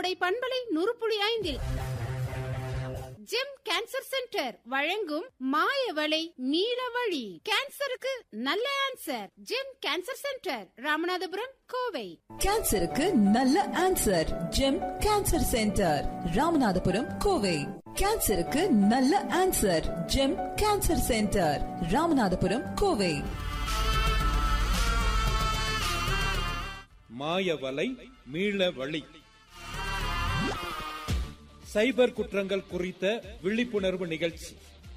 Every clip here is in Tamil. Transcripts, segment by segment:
கோடை பண்பலை நூறு புள்ளி ஐந்தில் ஜெம் கேன்சர் சென்டர் வழங்கும் மாயவளை நீலவழி கேன்சருக்கு நல்ல answer Gem cancer centre Ramanathapuram Kovai கேன்சருக்கு நல்ல answer Gem cancer centre Ramanathapuram Kovai கேன்சருக்கு நல்ல answer Gem cancer centre Ramanathapuram Kovai மாயவலை மீள வழி சைபர் குற்றங்கள் குறித்த விழிப்புணர்வு நிகழ்ச்சி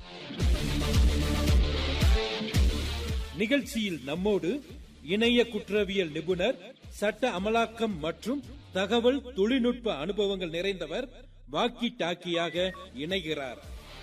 நிகழ்ச்சியில் நம்மோடு இணைய குற்றவியல் நிபுணர் சட்ட அமலாக்கம் மற்றும் தகவல் தொழில்நுட்ப அனுபவங்கள் நிறைந்தவர் வாக்கி டாக்கியாக இணைகிறார்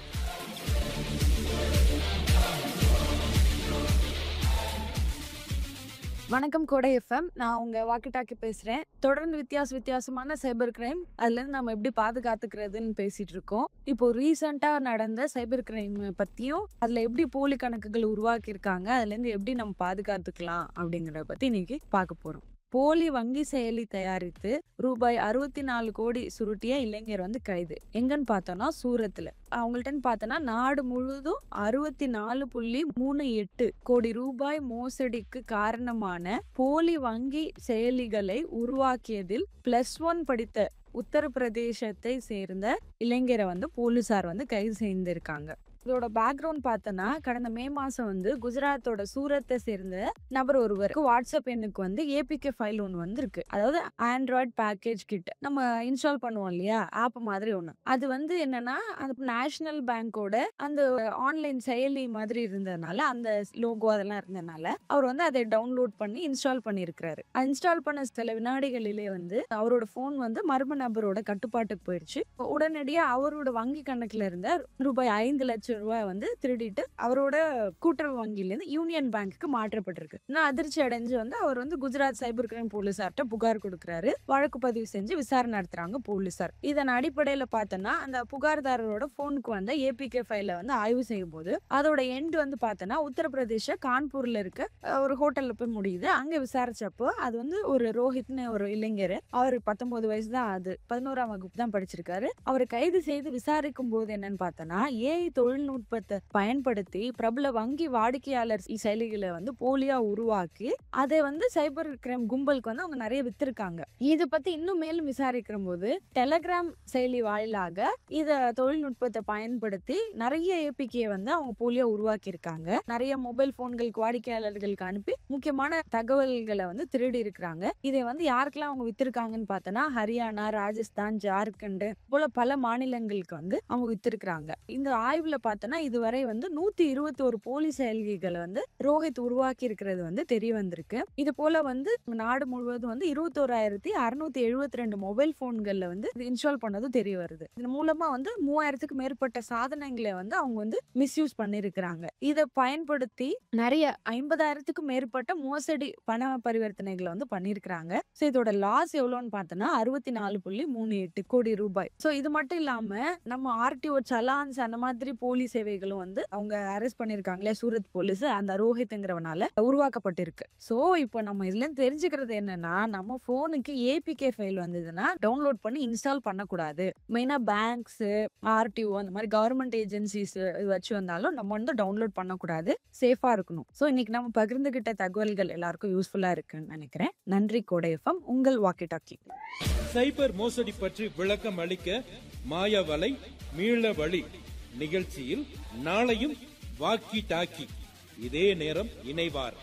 வணக்கம் கோடை எஃப்எம் நான் உங்க வாக்கி டாக்கி பேசுறேன் தொடர்ந்து வித்தியாச வித்தியாசமான சைபர் கிரைம் அதுல இருந்து நம்ம எப்படி பாதுகாத்துக்கிறதுன்னு பேசிட்டு இருக்கோம் இப்போ ரீசெண்டா நடந்த சைபர் கிரைம் பத்தியும் அதுல எப்படி போலி கணக்குகள் உருவாக்கி இருக்காங்க அதுல இருந்து எப்படி நம்ம பாதுகாத்துக்கலாம் அப்படிங்கறத பத்தி இன்னைக்கு பார்க்க போறோம் போலி வங்கி செயலி தயாரித்து ரூபாய் அறுபத்தி நாலு கோடி சுருட்டிய இளைஞர் வந்து கைது எங்கன்னு பார்த்தோம்னா சூரத்துல அவங்கள்ட்ட பார்த்தோன்னா நாடு முழுவதும் அறுபத்தி நாலு புள்ளி மூணு எட்டு கோடி ரூபாய் மோசடிக்கு காரணமான போலி வங்கி செயலிகளை உருவாக்கியதில் பிளஸ் ஒன் படித்த உத்தரப்பிரதேசத்தை சேர்ந்த இளைஞரை வந்து போலீசார் வந்து கைது செய்திருக்காங்க இதோட பேக்ரவுண்ட் பார்த்தோன்னா கடந்த மே மாசம் வந்து குஜராத்தோட சூரத்தை சேர்ந்த நபர் ஒருவருக்கு வாட்ஸ்அப் எண்ணுக்கு வந்து ஏபிகே ஃபைல் ஒன்று வந்திருக்கு அதாவது ஆண்ட்ராய்ட் பேக்கேஜ் கிட் நம்ம இன்ஸ்டால் பண்ணுவோம் இல்லையா ஆப் மாதிரி ஒன்று அது வந்து என்னன்னா அந்த நேஷனல் பேங்கோட அந்த ஆன்லைன் செயலி மாதிரி இருந்ததுனால அந்த லோகோ அதெல்லாம் இருந்ததுனால அவர் வந்து அதை டவுன்லோட் பண்ணி இன்ஸ்டால் பண்ணியிருக்கிறாரு இன்ஸ்டால் பண்ண சில வினாடிகளிலே வந்து அவரோட ஃபோன் வந்து மர்ம நபரோட கட்டுப்பாட்டுக்கு போயிடுச்சு உடனடியாக அவரோட வங்கி கணக்குல இருந்த ரூபாய் ஐந்து லட்சம் ரூபாய் வந்து திருடிட்டு அவரோட கூட்டுறவு வங்கியிலேருந்து யூனியன் பேங்க்குக்கு மாற்றப்பட்டிருக்கு நான் அதிர்ச்சி அடைஞ்சு வந்து அவர் வந்து குஜராத் சைபர் கிரைம் போலீசார்ட்ட புகார் கொடுக்குறாரு வழக்கு பதிவு செஞ்சு விசாரணை நடத்துறாங்க போலீசார் இதன் அடிப்படையில பார்த்தோன்னா அந்த புகார்தாரரோட போனுக்கு வந்த ஏபிகே ஃபைல வந்து ஆய்வு செய்யும் போது அதோட எண்ட் வந்து பார்த்தோன்னா உத்தரப்பிரதேச கான்பூர்ல இருக்க அஹ், ஒரு ஹோட்டல்ல போய் முடியுது அங்க விசாரிச்சப்போ அது வந்து ஒரு ரோஹித்னு ஒரு இளைஞர் அவர் பத்தொன்பது வயசு தான் அது பதினோராம் வகுப்பு தான் படிச்சிருக்காரு அவரை கைது செய்து விசாரிக்கும் போது என்னன்னு பார்த்தோன்னா ஏஐ தொழில்நுட்பத்தை பயன்படுத்தி பிரபல வங்கி வாடிக்கையாளர் செயலிகளை வந்து போலியா உருவாக்கி அதை வந்து சைபர் கிரைம் கும்பலுக்கு வந்து அவங்க நிறைய வித்திருக்காங்க இதை பத்தி இன்னும் மேலும் விசாரிக்கிற போது டெலகிராம் செயலி வாயிலாக இத தொழில்நுட்பத்தை பயன்படுத்தி நிறைய ஏபிகே வந்து அவங்க போலியா உருவாக்கி இருக்காங்க நிறைய மொபைல் போன்களுக்கு வாடிக்கையாளர்களுக்கு அனுப்பி முக்கியமான தகவல்களை வந்து திருடி இருக்கிறாங்க இதை வந்து யாருக்கெல்லாம் அவங்க வித்திருக்காங்கன்னு பார்த்தோன்னா ஹரியானா ராஜஸ்தான் ஜார்க்கண்ட் போல பல மாநிலங்களுக்கு வந்து அவங்க வித்திருக்கிறாங்க இந்த ஆய்வுல பார்த்தோன்னா இதுவரை வந்து நூத்தி இருபத்தி ஒரு போலி செயலிகளை வந்து ரோஹித் உருவாக்கி இருக்கிறது வந்து தெரிய வந்திருக்கு இது போல வந்து நாடு முழுவதும் வந்து இருபத்தோராயிரத்தி அறுநூத்தி எழுபத்தி ரெண்டு மொபைல் போன்கள்ல வந்து இன்ஸ்டால் பண்ணதும் தெரிய வருது இது மூலமா வந்து மூவாயிரத்துக்கு மேற்பட்ட சாதனங்களை வந்து அவங்க வந்து மிஸ்யூஸ் பண்ணிருக்கிறாங்க இதை பயன்படுத்தி நிறைய ஐம்பதாயிரத்துக்கும் மேற்பட்ட மோசடி பண பரிவர்த்தனைகளை வந்து பண்ணிருக்கிறாங்க ஸோ இதோட லாஸ் எவ்வளோன்னு பார்த்தோன்னா அறுபத்தி நாலு புள்ளி மூணு எட்டு கோடி ரூபாய் ஸோ இது மட்டும் இல்லாம நம்ம ஆர்டிஓ சலான்ஸ் அந்த மாதிரி போலீஸ் சேவைகளும் வந்து அவங்க அரெஸ்ட் பண்ணிருக்காங்களே சூரத் போலீஸ் அந்த ரோஹித்ங்கிறவனால உருவாக்கப்பட்டிருக்கு ஸோ இப்போ நம்ம இதுல இருந்து தெரிஞ்சுக்கிறது என்னன்னா நம்ம போனுக்கு ஏபிகே ஃபைல் வந்ததுன்னா டவுன்லோட் பண்ணி இன்ஸ்டால் பண்ணக்கூடாது மெயினா பேங்க்ஸ் ஆர்டிஓ அந்த மாதிரி கவர்மெண்ட் ஏஜென்சிஸ் வச்சு வந்தாலும் நம்ம வந்து டவுன்லோட் பண்ணக்கூடாது சேஃபா இருக்கணும் ஸோ இன்னைக்கு நம்ம பகிர்ந்துகிட்ட தகவல்கள் எல்லாருக்கும் யூஸ்ஃபுல்லா இருக்குன்னு நினைக்கிறேன் நன்றி கோடை எஃப்எம் உங்கள் வாக்கி டாக்கி சைபர் மோசடி பற்றி விளக்கம் அளிக்க மாயவலை மீள வழி நிகழ்ச்சியில் நாளையும் வாக்கி டாக்கி இதே நேரம் இணைவார்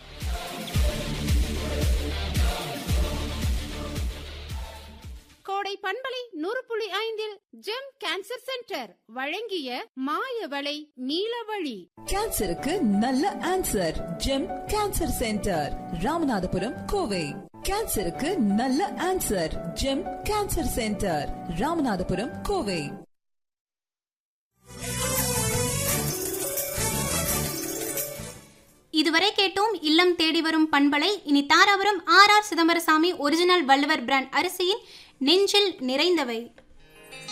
கோடை பண்பலை நூறு புள்ளி ஐந்தில் ஜெம் கேன்சர் சென்டர் வழங்கிய மாயவளை நீலவழி கேன்சருக்கு நல்ல answer Gem cancer centre Ramanathapuram Kovai கேன்சருக்கு நல்ல answer Gem cancer centre Ramanathapuram Kovai இதுவரை கேட்டோம் இல்லம் தேடி வரும் பண்பலை இனி Dharapuram R R Chidambarasamy original Valluvar brand அரிசியின் நெஞ்சில் நிறைந்தவை